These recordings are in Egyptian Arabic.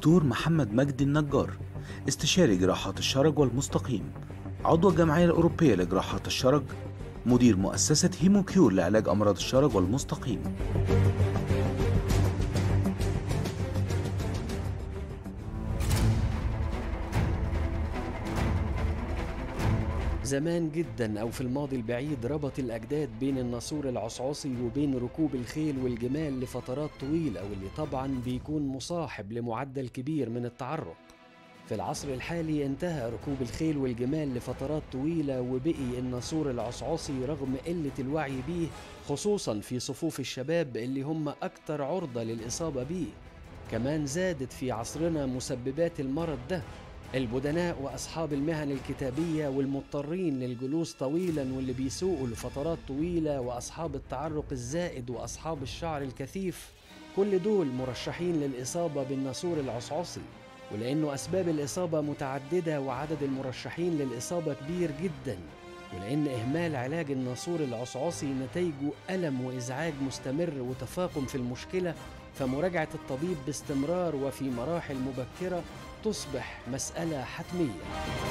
الدكتور محمد مجدي النجار استشاري جراحات الشرج والمستقيم عضو الجمعية الأوروبية لجراحات الشرج مدير مؤسسة هيموكيور لعلاج أمراض الشرج والمستقيم زمان جدا أو في الماضي البعيد ربط الأجداد بين الناسور العصعصي وبين ركوب الخيل والجمال لفترات طويلة واللي طبعا بيكون مصاحب لمعدل كبير من التعرق في العصر الحالي انتهى ركوب الخيل والجمال لفترات طويلة وبقي الناسور العصعصي رغم قلة الوعي بيه خصوصا في صفوف الشباب اللي هم أكتر عرضة للإصابة بيه كمان زادت في عصرنا مسببات المرض ده البدناء وأصحاب المهن الكتابية والمضطرين للجلوس طويلا واللي بيسوقوا لفترات طويلة وأصحاب التعرق الزائد وأصحاب الشعر الكثيف كل دول مرشحين للإصابة بالناسور العصعصي ولأنه أسباب الإصابة متعددة وعدد المرشحين للإصابة كبير جدا ولأن إهمال علاج الناسور العصعصي نتيجه ألم وإزعاج مستمر وتفاقم في المشكلة فمراجعة الطبيب باستمرار وفي مراحل مبكرة تصبح مسألة حتمية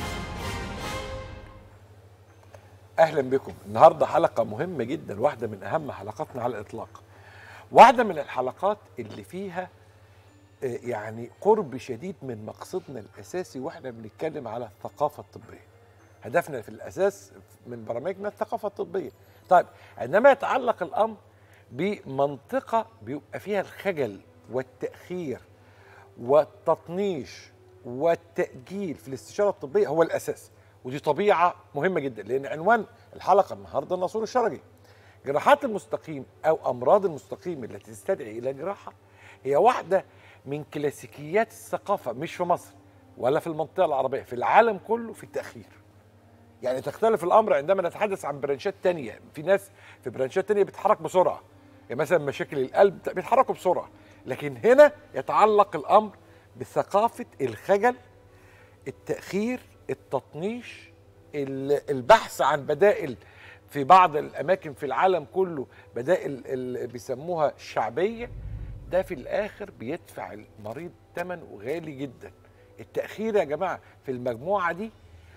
اهلا بكم النهارده حلقه مهمه جدا واحده من اهم حلقاتنا على الاطلاق واحده من الحلقات اللي فيها آه، يعني قرب شديد من مقصدنا الاساسي واحنا بنتكلم على الثقافه الطبيه هدفنا في الاساس من برامجنا الثقافه الطبيه طيب عندما يتعلق الامر بمنطقه بيبقى فيها الخجل والتاخير والتطنيش والتاجيل في الاستشاره الطبيه هو الاساس ودي طبيعه مهمه جدا لان عنوان الحلقه النهارده الناسور الشرجي جراحات المستقيم او امراض المستقيم التي تستدعي الى جراحه هي واحده من كلاسيكيات الثقافه مش في مصر ولا في المنطقه العربيه في العالم كله في التاخير يعني تختلف الامر عندما نتحدث عن برانشات تانية في ناس في برانشات تانية بتتحرك بسرعه يعني مثلا مشاكل القلب بيتحركوا بسرعه لكن هنا يتعلق الامر بثقافه الخجل التاخير التطنيش ال- البحث عن بدائل في بعض الاماكن في العالم كله بدائل اللي بيسموها الشعبيه ده في الاخر بيدفع المريض ثمن غالي جدا التاخير يا جماعه في المجموعه دي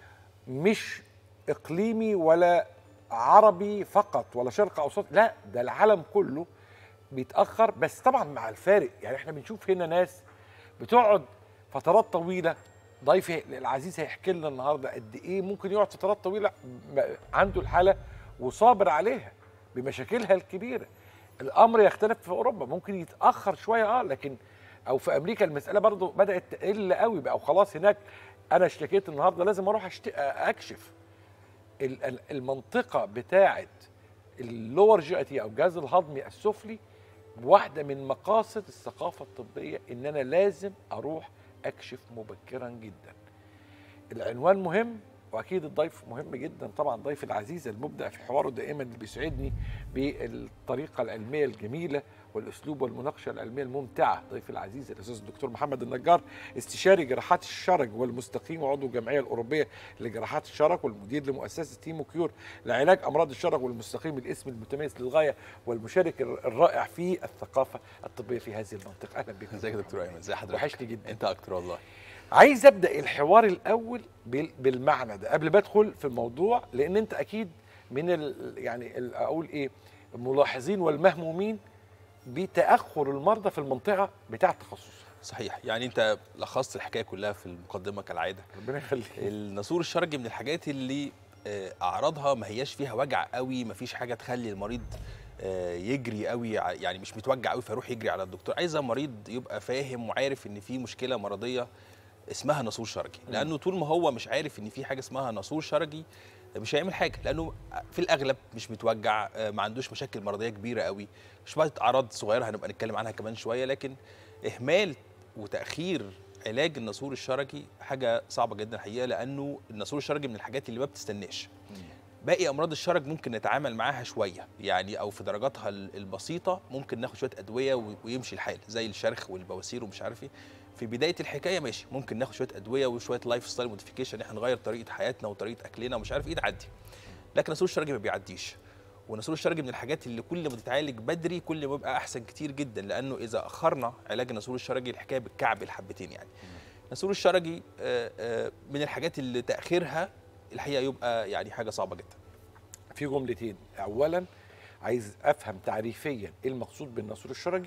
مش اقليمي ولا عربي فقط ولا شرق اوسط لا ده العالم كله بيتاخر بس طبعا مع الفارق يعني احنا بنشوف هنا ناس بتقعد فترات طويله ضيفي العزيز هيحكي لنا النهارده قد ايه ممكن يقعد فترات طويله م- عنده الحاله وصابر عليها بمشاكلها الكبيره الامر يختلف في اوروبا ممكن يتاخر شويه اه لكن او في امريكا المساله برضو بدات تقل قوي بقى وخلاص هناك انا اشتكيت النهارده لازم اروح أشت... اكشف ال- ال- المنطقه بتاعه اللور جي او الجهاز الهضمي السفلي واحده من مقاصد الثقافه الطبيه ان انا لازم اروح اكشف مبكرا جدا العنوان مهم واكيد الضيف مهم جدا طبعا ضيف العزيز المبدع في حواره دائما اللي بيسعدني بالطريقه العلميه الجميله والاسلوب والمناقشه العلميه الممتعه ضيف العزيز الاستاذ الدكتور محمد النجار استشاري جراحات الشرج والمستقيم وعضو الجمعيه الاوروبيه لجراحات الشرج والمدير لمؤسسه تيمو كيور لعلاج امراض الشرج والمستقيم الاسم المتميز للغايه والمشارك الرائع في الثقافه الطبيه في هذه المنطقه اهلا بك ازيك يا دكتور ايمن ازي حضرتك وحشني جدا انت اكتر والله عايز ابدا الحوار الاول بال- بالمعنى ده قبل ما ادخل في الموضوع لان انت اكيد من ال يعني ال اقول ايه الملاحظين والمهمومين بتاخر المرضى في المنطقه بتاعه تخصصهم صحيح يعني انت لخصت الحكايه كلها في المقدمه كالعاده ربنا يخليك الناسور الشرجي من الحاجات اللي آه، اعراضها ما هياش فيها وجع قوي ما فيش حاجه تخلي المريض آه، يجري قوي ع- يعني مش متوجع قوي فيروح يجري على الدكتور عايزه مريض يبقى فاهم وعارف ان في مشكله مرضيه اسمها ناسور شرجي لانه طول ما هو مش عارف ان في حاجه اسمها ناسور شرجي مش هيعمل حاجه لانه في الاغلب مش متوجع آه، ما عندوش مشاكل مرضيه كبيره قوي شويه اعراض صغيره هنبقى نتكلم عنها كمان شويه لكن اهمال وتاخير علاج الناسور الشرجي حاجه صعبه جدا الحقيقه لانه الناسور الشرجي من الحاجات اللي ما بتستناش باقي امراض الشرج ممكن نتعامل معاها شويه يعني او في درجاتها ال- البسيطه ممكن ناخد شويه ادويه و- ويمشي الحال زي الشرخ والبواسير ومش عارف ايه في بدايه الحكايه ماشي ممكن ناخد شويه ادويه وشويه لايف ستايل موديفيكيشن احنا نغير طريقه حياتنا وطريقه اكلنا ومش عارف ايه تعدي لكن الناسور الشرجي ما بيعديش والنسور الشرجي من الحاجات اللي كل ما تتعالج بدري كل ما يبقى احسن كتير جدا لانه اذا اخرنا علاج النسور الشرجي الحكايه بتكعب الحبتين يعني النسور الشرجي آه، آه، من الحاجات اللي تاخيرها الحقيقه يبقى يعني حاجه صعبه جدا في جملتين اولا عايز افهم تعريفيا ايه المقصود بالناسور الشرجي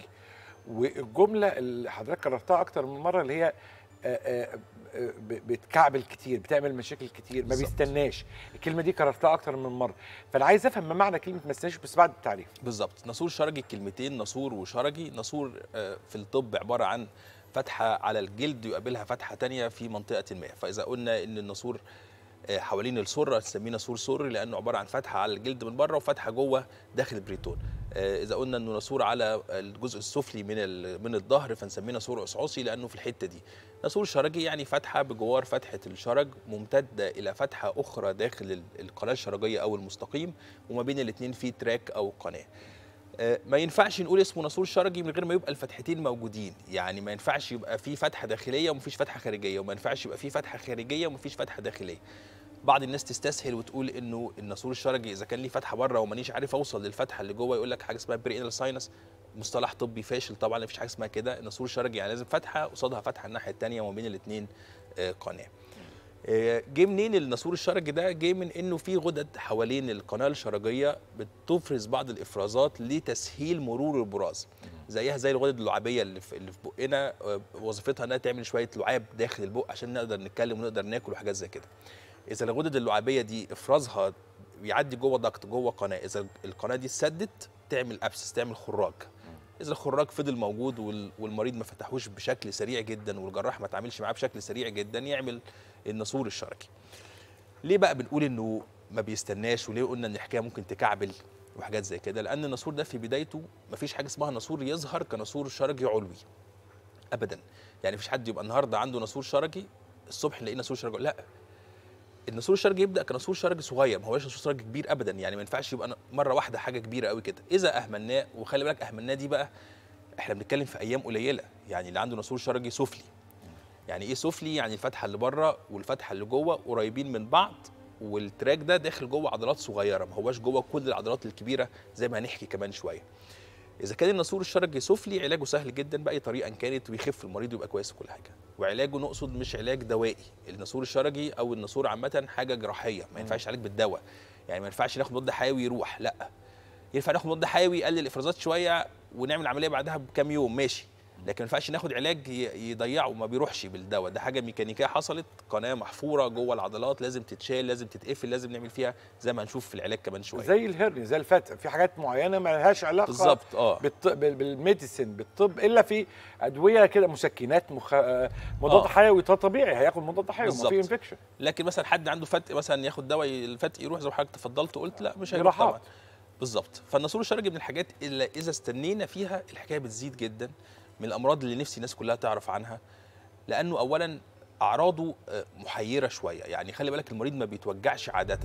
والجمله اللي حضرتك كررتها اكتر من مره اللي هي آه، آه، آه، ب- بتكعبل كتير بتعمل مشاكل كتير ما بالظبط. بيستناش الكلمه دي كررتها اكتر من مره فانا عايز افهم ما معنى كلمه ما استناش بس بعد التعريف بالظبط ناسور شرجي الكلمتين ناسور وشرجي ناسور آه، في الطب عباره عن فتحه على الجلد يقابلها فتحه تانية في منطقه ما فاذا قلنا ان الناسور آه، حوالين السره نسميه ناسور سري لانه عباره عن فتحه على الجلد من بره وفتحه جوه داخل البريتون آه، اذا قلنا انه ناسور على الجزء السفلي من ال- من الظهر فنسميه ناسور عصعصي لانه في الحته دي ناسور شرجي يعني فتحه بجوار فتحه الشرج ممتده الى فتحه اخرى داخل ال- القناه الشرجيه او المستقيم وما بين الاثنين في تراك او قناه آه، ما ينفعش نقول اسمه ناسور شرجي من غير ما يبقى الفتحتين موجودين يعني ما ينفعش يبقى في فتحه داخليه ومفيش فتحه خارجيه وما ينفعش يبقى في فتحه خارجيه ومفيش فتحه داخليه بعض الناس تستسهل وتقول انه الناسور الشرجي اذا كان ليه فتحه بره ومانيش عارف اوصل للفتحه اللي جوه يقول لك حاجه اسمها برينال ساينس مصطلح طبي فاشل طبعا مفيش حاجه اسمها كده الناسور الشرجي يعني لازم فتحه قصادها فتحه الناحيه الثانيه وما بين الاثنين قناه آه، جه منين الناسور الشرجي ده جه من انه في غدد حوالين القناه الشرجيه بتفرز بعض الافرازات لتسهيل مرور البراز زيها زي الغدد اللعابيه اللي في اللي في بقنا آه، وظيفتها انها تعمل شويه لعاب داخل البق عشان نقدر نتكلم ونقدر ناكل وحاجات زي كده اذا الغدد اللعابيه دي افرازها بيعدي جوه ضغط جوه قناه اذا القناه دي اتسدت تعمل ابسس تعمل خراج اذا الخراج فضل موجود وال- والمريض ما فتحوش بشكل سريع جدا والجراح ما تعاملش معاه بشكل سريع جدا يعمل الناسور الشرجي ليه بقى بنقول انه ما بيستناش وليه قلنا ان الحكايه ممكن تكعبل وحاجات زي كده لان الناسور ده في بدايته ما فيش حاجه اسمها ناسور يظهر كناسور شرجي علوي ابدا يعني مفيش حد يبقى النهارده عنده ناسور شرجي الصبح نلاقيه ناسور شرجي لا الناسور الشرجي يبدا كناسور شرجي صغير ما هوش ناسور شرجي كبير ابدا يعني ما ينفعش يبقى مره واحده حاجه كبيره قوي كده اذا اهملناه وخلي بالك اهملناه دي بقى احنا بنتكلم في ايام قليله يعني اللي عنده ناسور شرجي سفلي يعني ايه سفلي يعني الفتحه اللي بره والفتحه اللي جوه قريبين من بعض والتراك ده داخل جوه عضلات صغيره ما هواش جوه كل العضلات الكبيره زي ما هنحكي كمان شويه اذا كان الناسور الشرجي سفلي علاجه سهل جدا باي طريقه إن كانت ويخف المريض ويبقى كويس وكل حاجه وعلاجه نقصد مش علاج دوائي الناسور الشرجي او الناسور عامه حاجه جراحيه ما ينفعش علاج بالدواء يعني ما ينفعش ناخد مضاد حيوي يروح لا ينفع ناخد مضاد حيوي يقلل الافرازات شويه ونعمل عمليه بعدها بكام يوم ماشي لكن ما ينفعش ناخد علاج ي- يضيعه ما بيروحش بالدواء ده حاجه ميكانيكيه حصلت قناه محفوره جوه العضلات لازم تتشال لازم تتقفل لازم نعمل فيها زي ما هنشوف في العلاج كمان شويه زي الهرني زي الفتح في حاجات معينه ما لهاش علاقه بالظبط اه بالط... بال- بالميديسين بالطب الا في ادويه كده مسكنات مخ... آه، مضاد آه. حيوي ده طبيعي هياخد مضاد حيوي ما في بالظبط. انفكشن لكن مثلا حد عنده فتق مثلا ياخد دواء الفتق يروح زي ما حضرتك تفضلت وقلت لا مش هيروح جراحات. طبعا بالظبط فالناسور الشرجي من الحاجات اللي اذا استنينا فيها الحكايه بتزيد جدا من الامراض اللي نفسي الناس كلها تعرف عنها لانه اولا اعراضه آه، محيره شويه يعني خلي بالك المريض ما بيتوجعش عاده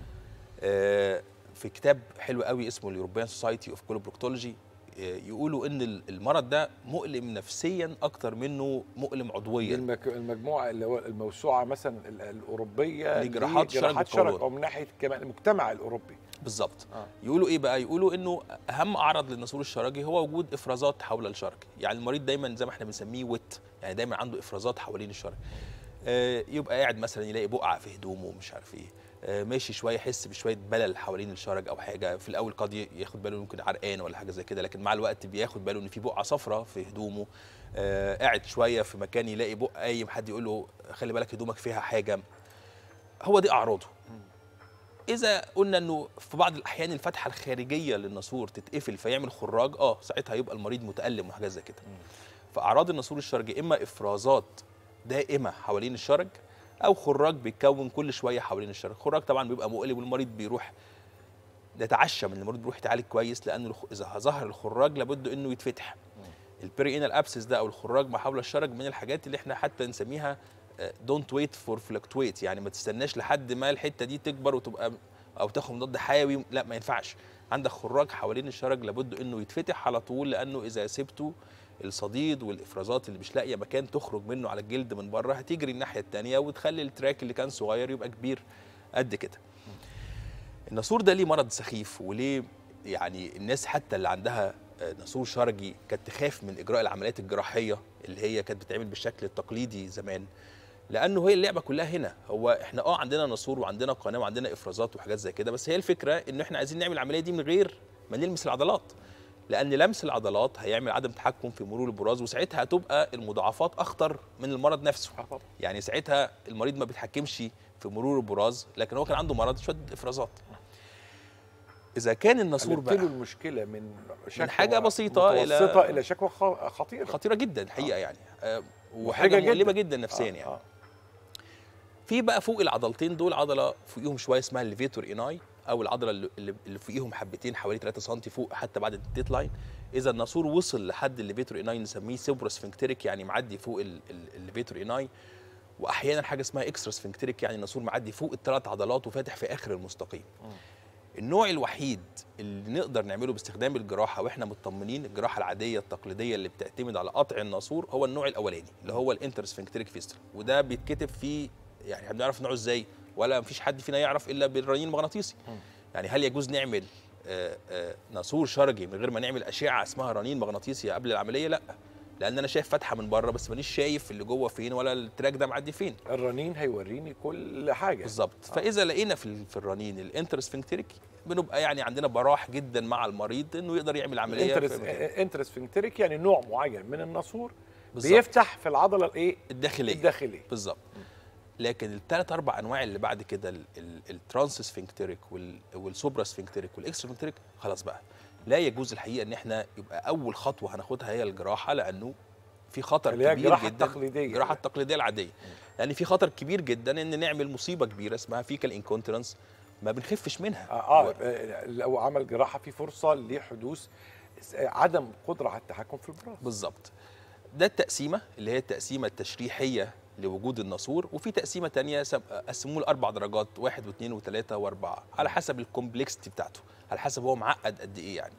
آه، في كتاب حلو قوي اسمه اليوروبيان سوسايتي اوف كولوبروكتولوجي يقولوا ان ال- المرض ده مؤلم نفسيا اكتر منه مؤلم دي عضويا المك... المجموعه اللي هو الموسوعه مثلا ال- الاوروبيه لجراحات دي شرج جراحات القولون. شرج او من ناحيه كمان المجتمع الاوروبي بالظبط آه. يقولوا ايه بقى يقولوا انه اهم اعراض للناسور الشرجي هو وجود افرازات حول الشرج يعني المريض دايما زي ما احنا بنسميه وت يعني دايما عنده افرازات حوالين الشرج آه يبقى قاعد مثلا يلاقي بقعه في هدومه مش عارف ايه آه ماشي شويه يحس بشويه بلل حوالين الشرج او حاجه في الاول قد ي- ياخد باله ممكن عرقان ولا حاجه زي كده لكن مع الوقت بياخد باله ان في بقعه صفراء في هدومه آه قاعد شويه في مكان يلاقي بق قايم حد يقول له خلي بالك هدومك فيها حاجه هو دي اعراضه اذا قلنا انه في بعض الاحيان الفتحه الخارجيه للناسور تتقفل فيعمل خراج اه ساعتها يبقى المريض متالم وحاجات زي كده فاعراض الناسور الشرجي اما افرازات دائمه حوالين الشرج او خراج بيتكون كل شويه حوالين الشرج خراج طبعا بيبقى مؤلم والمريض بيروح نتعشى من المريض بيروح يتعالج كويس لانه الخ- اذا ظهر الخراج لابد انه يتفتح البرينال ابسس ده او الخراج ما حول الشرج من الحاجات اللي احنا حتى نسميها دونت ويت فور فلكتويت يعني ما تستناش لحد ما الحته دي تكبر وتبقى او تاخد مضاد حيوي لا ما ينفعش عندك خراج حوالين الشرج لابد انه يتفتح على طول لانه اذا سبته الصديد والافرازات اللي مش لاقيه مكان تخرج منه على الجلد من بره هتجري الناحيه الثانيه وتخلي التراك اللي كان صغير يبقى كبير قد كده الناسور ده ليه مرض سخيف وليه يعني الناس حتى اللي عندها آه، ناسور شرجي كانت تخاف من اجراء العمليات الجراحيه اللي هي كانت بتتعمل بالشكل التقليدي زمان لانه هي اللعبه كلها هنا هو احنا اه عندنا ناسور وعندنا قناه وعندنا افرازات وحاجات زي كده بس هي الفكره ان احنا عايزين نعمل العمليه دي من غير ما نلمس العضلات لان لمس العضلات هيعمل عدم تحكم في مرور البراز وساعتها هتبقى المضاعفات اخطر من المرض نفسه آه طبعا. يعني ساعتها المريض ما بيتحكمش في مرور البراز لكن هو كان عنده مرض شويه افرازات اذا كان الناسور قلبت له بقى المشكله من شكوى حاجة بسيطة إلى- متوسطه الى شكوى خ- خطيره خطيره جدا الحقيقه يعني آه، محرجة وحاجه جداً. مؤلمه جدا نفسيا آه، يعني آه. في بقى فوق العضلتين دول عضله فوقيهم شويه اسمها الليفيتور ايناي او العضله اللي- اللي اللي فوقيهم حبتين حوالي 3 سم فوق حتى بعد الديت لاين اذا الناسور وصل لحد الليفيتور ايناي نسميه سوبرا سفنكتريك يعني معدي فوق ال- ال- الليفيتور ايناي واحيانا حاجه اسمها اكسترا سفنكتريك يعني الناسور معدي فوق الثلاث عضلات وفاتح في اخر المستقيم النوع الوحيد اللي نقدر نعمله باستخدام الجراحه واحنا مطمنين الجراحه العاديه التقليديه اللي بتعتمد على قطع الناسور هو النوع الاولاني اللي هو الانترسفنكتريك فيستر وده بيتكتب فيه يعني احنا بنعرف نوعه ازاي ولا مفيش حد فينا يعرف الا بالرنين المغناطيسي يعني هل يجوز نعمل آه، آه، ناسور شرجي من غير ما نعمل اشعه اسمها رنين مغناطيسي قبل العمليه لا لان انا شايف فتحه من بره بس مانيش شايف اللي جوه فين ولا التراك ده معدي فين الرنين هيوريني كل حاجه بالظبط فاذا لقينا في ال- في الرنين الانترسفنكتريك بنبقى يعني عندنا براح جدا مع المريض انه يقدر يعمل عمليه في مكان. انترسفنكتريك يعني نوع معين من الناسور بالظبط. بيفتح في العضله الايه الداخليه الداخليه بالظبط لكن الثلاث اربع انواع اللي بعد كده الترانس سفنكتريك والسوبرا سفنكتريك والاكسترا سفنكتريك خلاص بقى لا يجوز الحقيقه ان احنا يبقى اول خطوه هناخدها هي الجراحه لانه في خطر اللي هي كبير الجراحة جدا التقليدية. الجراحه التقليديه العاديه لان في خطر كبير جدا ان نعمل مصيبه كبيره اسمها فيكال انكونترنس ما بنخفش منها اه, آه لو عمل جراحه في فرصه لحدوث س- عدم قدره على التحكم في البراز بالظبط ده التقسيمه اللي هي التقسيمه التشريحيه لوجود الناسور وفي تقسيمه تانية سم- قسموه لاربع درجات واحد واثنين وثلاثه واربعه على حسب الكومبلكستي بتاعته على حسب هو معقد قد ايه يعني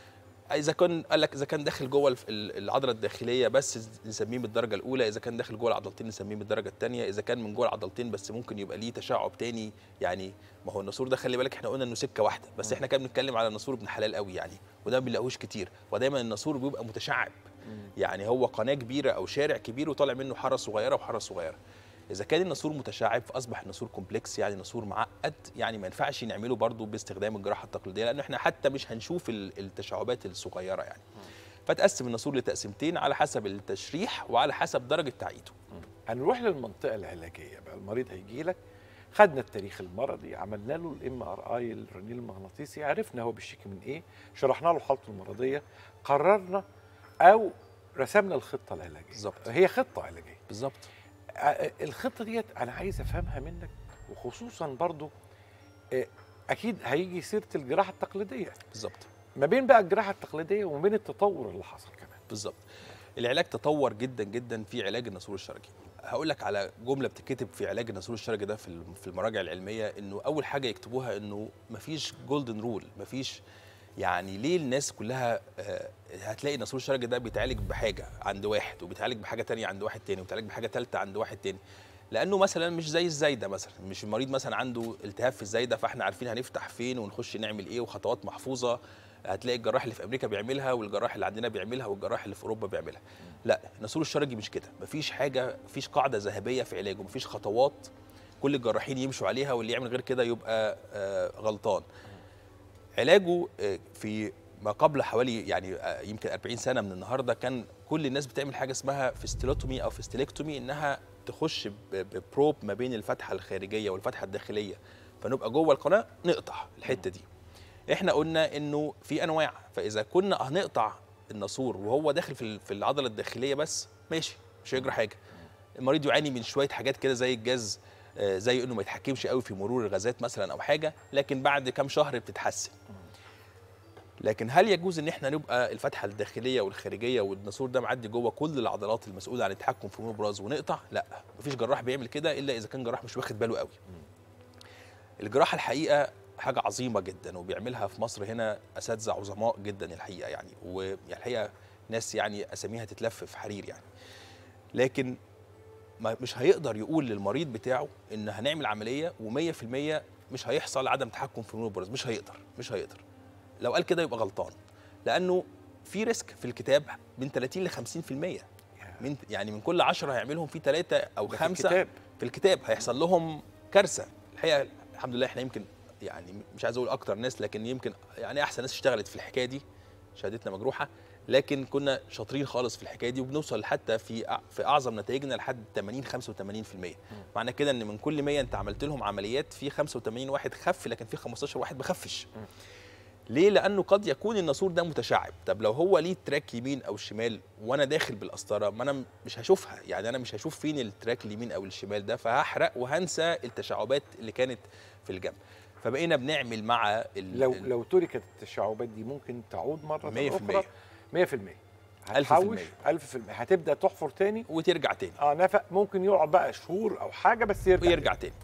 اذا كان قال لك اذا كان داخل جوه الف- ال- العضله الداخليه بس نسميه بالدرجه الاولى اذا كان داخل جوه العضلتين نسميه بالدرجه الثانيه اذا كان من جوه العضلتين بس ممكن يبقى ليه تشعب تاني يعني ما هو الناسور ده خلي بالك احنا قلنا انه سكه واحده بس احنا كنا بنتكلم على الناسور ابن حلال قوي يعني وده ما بنلاقوش كتير ودايما الناسور بيبقى متشعب يعني هو قناه كبيره او شارع كبير وطالع منه حاره صغيره وحاره صغيره اذا كان الناسور متشعب فاصبح الناسور كومبلكس يعني ناسور معقد يعني ما ينفعش نعمله برضه باستخدام الجراحه التقليديه لان احنا حتى مش هنشوف ال- التشعبات الصغيره يعني فتقسم الناسور لتقسيمتين على حسب التشريح وعلى حسب درجه تعقيده هنروح للمنطقه العلاجيه بقى المريض هيجي لك خدنا التاريخ المرضي عملنا له الام ار اي الرنين المغناطيسي عرفنا هو بيشتكي من ايه شرحنا له حالته المرضيه قررنا او رسمنا الخطه العلاجيه بالظبط. هي خطه علاجيه بالظبط ع- الخطه ديت انا عايز افهمها منك وخصوصا برضو آه، اكيد هيجي سيره الجراحه التقليديه بالظبط ما بين بقى الجراحه التقليديه وما بين التطور اللي حصل كمان بالظبط العلاج تطور جدا جدا في علاج الناسور الشرجي هقول لك على جمله بتتكتب في علاج الناسور الشرجي ده في الم- في المراجع العلميه انه اول حاجه يكتبوها انه مفيش جولدن رول مفيش يعني ليه الناس كلها آه، هتلاقي الناسور الشرجي ده بيتعالج بحاجه عند واحد وبيتعالج بحاجه تانية عند واحد تاني وبيتعالج بحاجه ثالثه عند واحد تاني لانه مثلا مش زي الزايده مثلا مش المريض مثلا عنده التهاب في الزايده فاحنا عارفين هنفتح فين ونخش نعمل ايه وخطوات محفوظه هتلاقي الجراح اللي في امريكا بيعملها والجراح اللي عندنا بيعملها والجراح اللي في اوروبا بيعملها لا الناسور الشرجي مش كده مفيش حاجه مفيش قاعده ذهبيه في علاجه مفيش خطوات كل الجراحين يمشوا عليها واللي يعمل غير كده يبقى آه، غلطان علاجه آه، في ما قبل حوالي يعني آه، يمكن 40 سنه من النهارده كان كل الناس بتعمل حاجه اسمها فيستيلوتومي او فيستيلكتومي انها تخش ب- ببروب ما بين الفتحه الخارجيه والفتحه الداخليه فنبقى جوه القناه نقطع الحته دي احنا قلنا انه في انواع فاذا كنا هنقطع الناسور وهو داخل في ال- في العضله الداخليه بس ماشي مش هيجرى حاجه المريض يعاني من شويه حاجات كده زي الجاز آه، زي انه ما يتحكمش قوي في مرور الغازات مثلا او حاجه لكن بعد كام شهر بتتحسن لكن هل يجوز ان احنا نبقى الفتحه الداخليه والخارجيه والناسور ده معدي جوه كل العضلات المسؤوله عن التحكم في مرور البراز ونقطع لا مفيش جراح بيعمل كده الا اذا كان جراح مش واخد باله قوي الجراحه الحقيقه حاجه عظيمه جدا وبيعملها في مصر هنا اساتذه عظماء جدا الحقيقه يعني ويعني الحقيقه ناس يعني اساميها تتلف في حرير يعني لكن ما مش هيقدر يقول للمريض بتاعه ان هنعمل عمليه و100% مش هيحصل عدم تحكم في نور البراز مش هيقدر مش هيقدر لو قال كده يبقى غلطان لانه في ريسك في الكتاب من 30 ل 50% من يعني من كل 10 هيعملهم في ثلاثه او ده في خمسه الكتاب. في الكتاب هيحصل لهم كارثه الحقيقه الحمد لله احنا يمكن يعني مش عايز اقول اكتر ناس لكن يمكن يعني احسن ناس اشتغلت في الحكايه دي شهادتنا مجروحه لكن كنا شاطرين خالص في الحكايه دي وبنوصل حتى في أع- في اعظم نتائجنا لحد 80 85% معنى كده ان من كل 100 انت عملت لهم عمليات في 85 واحد خف لكن في 15 واحد ما خفش ليه لانه قد يكون الناسور ده متشعب طب لو هو ليه تراك يمين او شمال وانا داخل بالقسطره ما انا مش هشوفها يعني انا مش هشوف فين التراك اليمين او الشمال ده فهحرق وهنسى التشعبات اللي كانت في الجنب فبقينا بنعمل مع ال- لو ال- لو تركت التشعبات دي ممكن تعود مره 100%. اخرى 100% هتحوش 1000% هتبدا تحفر تاني وترجع تاني اه نفق ممكن يقعد بقى شهور او حاجه بس يرجع ويرجع تاني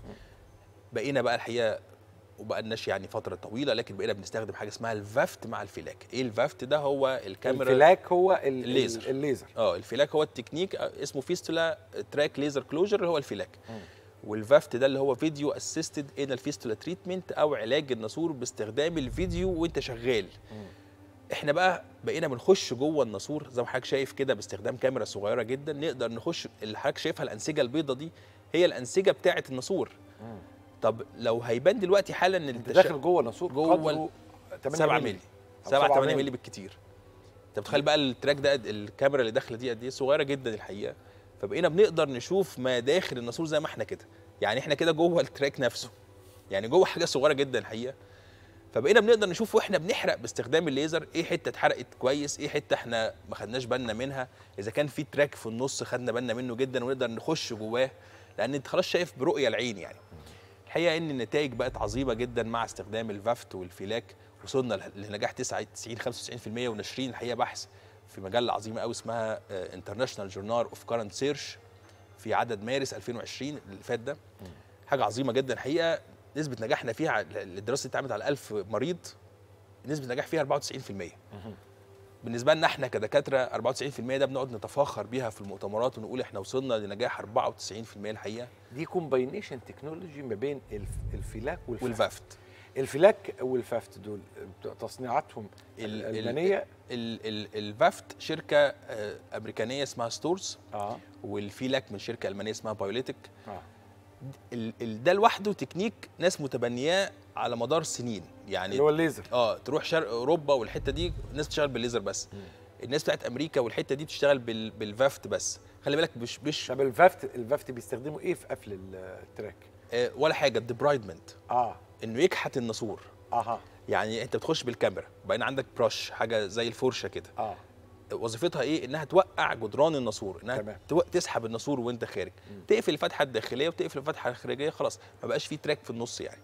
بقينا بقى الحقيقه وبقالناش يعني فتره طويله لكن بقينا بنستخدم حاجه اسمها الفافت مع الفلاك ايه الفافت ده هو الكاميرا الفلاك هو ال- الليزر. ال- الليزر اه الفلاك هو التكنيك آه، اسمه فيستولا تراك ليزر كلوجر اللي هو الفلاك مم. والفافت ده اللي هو فيديو اسيستد ان الفيستولا تريتمنت او علاج الناسور باستخدام الفيديو وانت شغال احنا بقى بقينا بنخش جوه الناسور زي ما حضرتك شايف كده باستخدام كاميرا صغيره جدا نقدر نخش اللي حضرتك شايفها الانسجه البيضه دي هي الانسجه بتاعه الناسور مم. طب لو هيبان دلوقتي حالا ان انت التش- داخل جوه ناسور جوه قدره 8 7 مللي أو 7 7 8 مللي. مللي بالكتير انت متخيل بقى التراك ده قد- الكاميرا اللي داخله دي قد ايه صغيره جدا الحقيقه فبقينا بنقدر نشوف ما داخل الناسور زي ما احنا كده يعني احنا كده جوه التراك نفسه يعني جوه حاجه صغيره جدا الحقيقه فبقينا بنقدر نشوف واحنا بنحرق باستخدام الليزر ايه حته اتحرقت كويس ايه حته احنا ما خدناش بالنا منها اذا كان في تراك في النص خدنا بالنا منه جدا ونقدر نخش جواه لان انت خلاص شايف برؤيه العين يعني الحقيقه ان النتائج بقت عظيمه جدا مع استخدام الفافت والفلاك وصلنا لنجاح 99 95% وناشرين الحقيقه بحث في مجله عظيمه قوي اسمها انترناشونال جورنال اوف كارنت سيرش في عدد مارس 2020 اللي فات ده حاجه عظيمه جدا الحقيقه نسبه نجاحنا فيها الدراسه دي اتعملت على 1000 مريض نسبه نجاح فيها 94% بالنسبه لنا احنا كدكاتره 94% ده بنقعد نتفاخر بيها في المؤتمرات ونقول احنا وصلنا لنجاح 94% الحقيقه دي كومباينيشن تكنولوجي ما بين الف- الفلاك والفافت والفافت الفلاك والفافت دول تصنيعاتهم ال- ال- الالمانيه ال- ال- الفافت شركه آه، امريكانيه اسمها ستورز اه والفيلاك من شركه المانيه اسمها بايوليتك اه ال- ال- ده لوحده تكنيك ناس متبنياه على مدار سنين يعني اللي هو الليزر اه تروح شرق اوروبا والحته دي الناس بتشتغل بالليزر بس الناس بتاعت امريكا والحته دي بتشتغل بال بالفافت بس خلي بالك مش مش طب الفافت الفافت بيستخدموا ايه في قفل ال- التراك آه ولا حاجه الديبرايدمنت اه انه يكحت الناسور اها يعني انت بتخش بالكاميرا وبعدين عندك برش حاجه زي الفرشه كده اه وظيفتها ايه انها توقع جدران الناسور انها تمام. تو- تسحب الناسور وانت خارج تقفل الفتحه الداخليه وتقفل الفتحه الخارجيه خلاص ما بقاش في تراك في النص يعني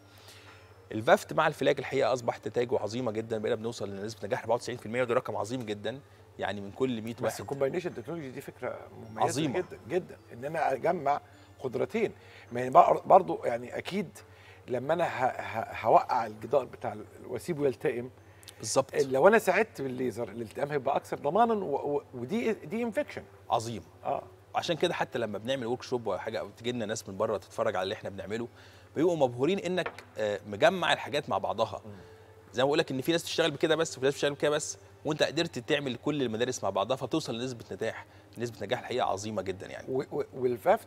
الفافت مع الفلاك الحقيقه اصبح نتائجه عظيمه جدا بقينا بنوصل لنسبه نجاح 94% وده رقم عظيم جدا يعني من كل 100 بس واحد الكومباينيشن تكنولوجي دي فكره مميزه عظيمة. جدا جدا ان انا اجمع قدرتين ما يعني بر- برضو يعني اكيد لما انا ه- ه- هوقع الجدار بتاع ال- واسيبه يلتئم بالظبط لو انا ساعدت بالليزر الالتئام هيبقى اكثر ضمانا و- و- ودي دي انفكشن عظيم اه عشان كده حتى لما بنعمل ورك شوب ولا حاجه او تجي لنا ناس من بره تتفرج على اللي احنا بنعمله بيبقوا مبهورين انك آه، مجمع الحاجات مع بعضها زي ما بقول لك ان في ناس بتشتغل بكده بس وفي ناس بتشتغل بكده بس وانت قدرت تعمل كل المدارس مع بعضها فبتوصل لنسبه نجاح نسبه نجاح الحقيقه عظيمه جدا يعني و- و- والفافت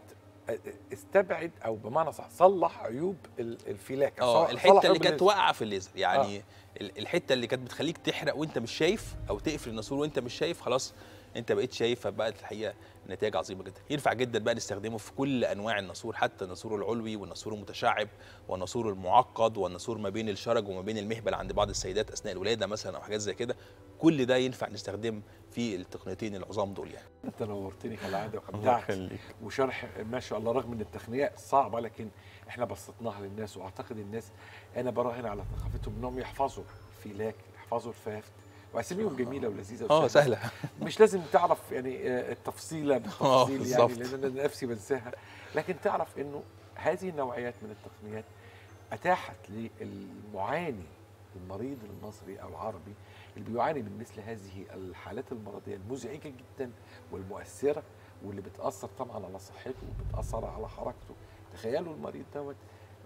استبعد او بمعنى صح صلح عيوب ال- الفلاك اه صلح- صلح الحته اللي عيوب كانت الليزر. واقعه في الليزر يعني ال- الحته اللي كانت بتخليك تحرق وانت مش شايف او تقفل الناسور وانت مش شايف خلاص انت بقيت شايف فبقت الحقيقه نتائج عظيمه جدا ينفع جدا بقى نستخدمه في كل انواع الناسور حتى الناسور العلوي والناسور المتشعب والناسور المعقد والناسور ما بين الشرج وما بين المهبل عند بعض السيدات اثناء الولاده مثلا او حاجات زي كده كل ده ينفع نستخدم في التقنيتين العظام دول يعني انت نورتني كالعاده وابدعت وشرح ما شاء الله رغم ان التقنيه صعبه لكن احنا بسطناها للناس واعتقد الناس انا براهن على ثقافتهم انهم يحفظوا الفيلاك يحفظوا الفافت واساميهم جميله ولذيذه اه وسهلة. سهله مش لازم تعرف يعني آه، التفصيله بالتفصيل يعني بالظبط. لان انا نفسي بنساها لكن تعرف انه هذه النوعيات من التقنيات اتاحت للمعاني المريض المصري او العربي اللي بيعاني من مثل هذه الحالات المرضيه المزعجه جدا والمؤثره واللي بتاثر طبعا على صحته وبتاثر على حركته تخيلوا المريض دوت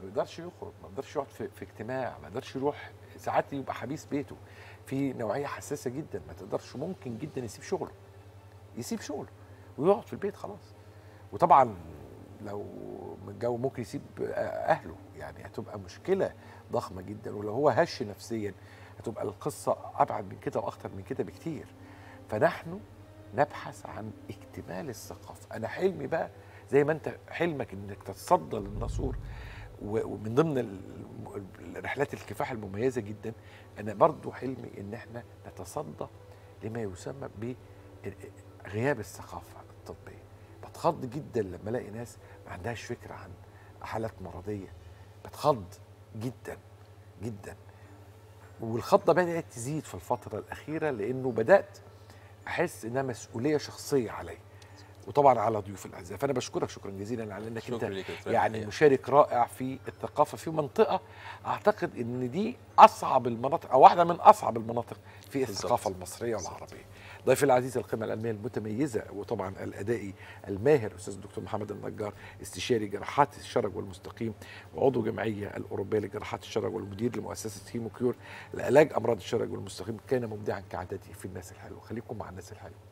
ما يقدرش يخرج ما يقدرش يقعد في, في اجتماع ما يقدرش يروح ساعات يبقى حبيس بيته في نوعيه حساسه جدا ما تقدرش ممكن جدا يسيب شغله يسيب شغله ويقعد في البيت خلاص وطبعا لو متجوز ممكن يسيب اهله يعني هتبقى مشكله ضخمه جدا ولو هو هش نفسيا هتبقى القصه ابعد من كده واخطر من كده بكتير فنحن نبحث عن اكتمال الثقافه انا حلمي بقى زي ما انت حلمك انك تتصدى للناسور و- ومن ضمن ال- الرحلات الكفاح المميزه جدا انا برضو حلمي ان احنا نتصدى لما يسمى بغياب الثقافه الطبيه بتخض جدا لما الاقي ناس ما عندهاش فكره عن حالات مرضيه بتخض جدا جدا والخضه بدات تزيد في الفتره الاخيره لانه بدات احس انها مسؤوليه شخصيه علي وطبعا على ضيوف الاعزاء فانا بشكرك شكرا جزيلا على انك شكرا انت ليك يا دكتور يعني الحقيقة. مشارك رائع في الثقافه في منطقه اعتقد ان دي اصعب المناطق او واحده من اصعب المناطق في بالظبط. الثقافه المصريه والعربيه. ضيفي العزيز القيمه العلميه المتميزه وطبعا الادائي الماهر استاذ الدكتور محمد النجار استشاري جراحات الشرج والمستقيم وعضو جمعيه الاوروبيه لجراحات الشرج والمدير لمؤسسه هيموكيور لعلاج امراض الشرج والمستقيم كان مبدعا كعادته في الناس الحلوه خليكم مع الناس الحلوه